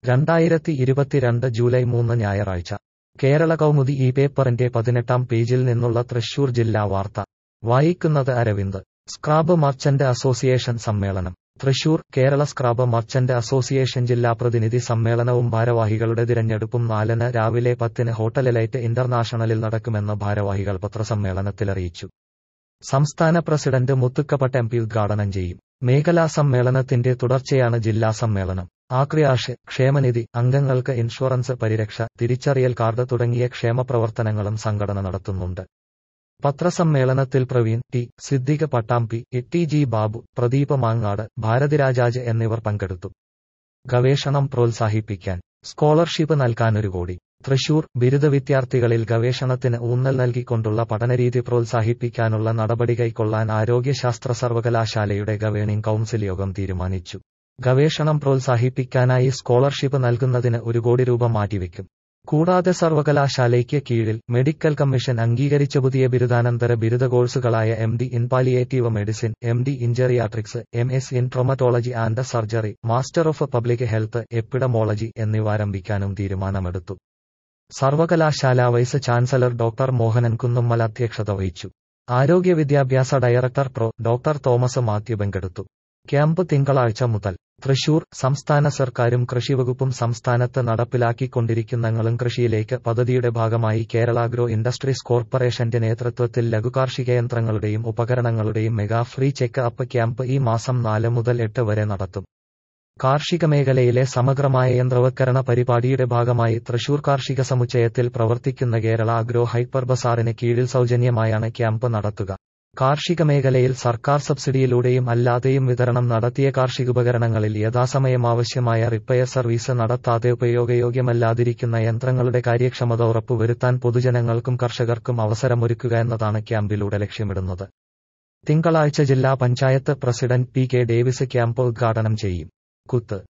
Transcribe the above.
രണ്ടായിരത്തി ഇരുപത്തിരണ്ട് ജൂലൈ മൂന്ന് ഞായറാഴ്ച കേരള കൗമുദി ഈ പേപ്പറിന്റെ പതിനെട്ടാം പേജിൽ നിന്നുള്ള തൃശൂർ ജില്ലാ വാർത്ത വായിക്കുന്നത് അരവിന്ദ് സ്ക്രാബ് മർച്ചന്റ് അസോസിയേഷൻ സമ്മേളനം Thrissur Kerala scrap merchant association ജില്ലാ പ്രതിനിധി സമ്മേളനവും ഭാരവാഹികളുടെ തിരഞ്ഞെടുപ്പും നാലിന് രാവിലെ പത്തിന് ഹോട്ടൽ എലൈറ്റ് ഇന്റർനാഷണലിൽ നടക്കുമെന്ന് ഭാരവാഹികൾ പത്രസമ്മേളനത്തിലറിയിച്ചു സംസ്ഥാന പ്രസിഡന്റ് മുത്തുക്കപ്പട്ട് എം പി ഉദ്ഘാടനം ചെയ്യും മേഖലാ സമ്മേളനത്തിന്റെ തുടർച്ചയാണ് ജില്ലാ സമ്മേളനം ആക്രിയാഷ് ക്ഷേമനിധി അംഗങ്ങൾക്ക് ഇൻഷുറൻസ് പരിരക്ഷ തിരിച്ചറിയൽ കാർഡ് തുടങ്ങിയ ക്ഷേമ പ്രവർത്തനങ്ങളും സംഘടന നടത്തുന്നുണ്ട് പത്രസമ്മേളനത്തിൽ Praveen T Siddique Pattambi T G Babu Pradeep Mangad ഭാരതിരാജാജ് എന്നിവർ പങ്കെടുത്തു ഗവേഷണം പ്രോത്സാഹിപ്പിക്കാൻ സ്കോളർഷിപ്പ് നൽകാനൊരു കോടി തൃശൂർ ബിരുദ വിദ്യാർത്ഥികളിൽ ഗവേഷണത്തിന് ഊന്നൽ നൽകിക്കൊണ്ടുള്ള പഠനരീതി പ്രോത്സാഹിപ്പിക്കാനുള്ള നടപടി കൈക്കൊള്ളാൻ ആരോഗ്യശാസ്ത്ര സർവകലാശാലയുടെ ഗവേണിംഗ് കൌൺസിൽ യോഗം തീരുമാനിച്ചു ഗവേഷണം പ്രോത്സാഹിപ്പിക്കാനായി സ്കോളർഷിപ്പ് നൽകുന്നതിന് ഒരു കോടി രൂപ മാറ്റിവെക്കും കൂടാതെ സർവകലാശാലയ്ക്ക് കീഴിൽ മെഡിക്കൽ കമ്മീഷൻ അംഗീകരിച്ച പുതിയ ബിരുദാനന്തര ബിരുദ കോഴ്സുകളായ M D in palliative medicine M D in geriatrics M S in traumatology and surgery master of public health epidemiology എന്നിവ ആരംഭിക്കാനും തീരുമാനമെടുത്തു സർവകലാശാല vice chancellor doctor Mohanan Kunnummal അധ്യക്ഷത വഹിച്ചു ആരോഗ്യ വിദ്യാഭ്യാസ director pro doctor Thomas Mathew പങ്കെടുത്തു ക്യാമ്പ് തിങ്കളാഴ്ച മുതൽ തൃശൂർ സംസ്ഥാന സർക്കാരും കൃഷിവകുപ്പും സംസ്ഥാനത്ത് നടപ്പിലാക്കിക്കൊണ്ടിരിക്കുന്നങ്ങളും കൃഷിയിലേക്ക് പദ്ധതിയുടെ ഭാഗമായി കേരള അഗ്രോ ഇൻഡസ്ട്രീസ് കോർപ്പറേഷന്റെ നേതൃത്വത്തിൽ ലഘുകാർഷിക യന്ത്രങ്ങളുടെയും ഉപകരണങ്ങളുടെയും mega free check up camp ഈ മാസം നാല് മുതൽ എട്ട് വരെ നടത്തും കാർഷിക മേഖലയിലെ സമഗ്രമായ യന്ത്രവൽക്കരണ പരിപാടിയുടെ ഭാഗമായി തൃശൂർ കാർഷിക സമുച്ചയത്തിൽ പ്രവർത്തിക്കുന്ന കേരള അഗ്രോ ഹൈപ്പർ ബസാറിന് കീഴിൽ സൗജന്യമായാണ് ക്യാമ്പ് നടത്തുക കാർഷിക മേഖലയിൽ സർക്കാർ സബ്സിഡിയിലൂടെയും അല്ലാതെയും വിതരണം നടത്തിയ കാർഷികോപകരണങ്ങളിൽ യഥാസമയം ആവശ്യമായ റിപ്പയർ സർവീസ് നടത്താതെ ഉപയോഗയോഗ്യമല്ലാതിരിക്കുന്ന യന്ത്രങ്ങളുടെ കാര്യക്ഷമത ഉറപ്പുവരുത്താൻ പൊതുജനങ്ങൾക്കും കർഷകർക്കും അവസരമൊരുക്കുക എന്നതാണ് ക്യാമ്പിലൂടെ ലക്ഷ്യമിടുന്നത് തിങ്കളാഴ്ച ജില്ലാ panchayat president P K Davis camp ഉദ്ഘാടനം ചെയ്യും കുത്ത്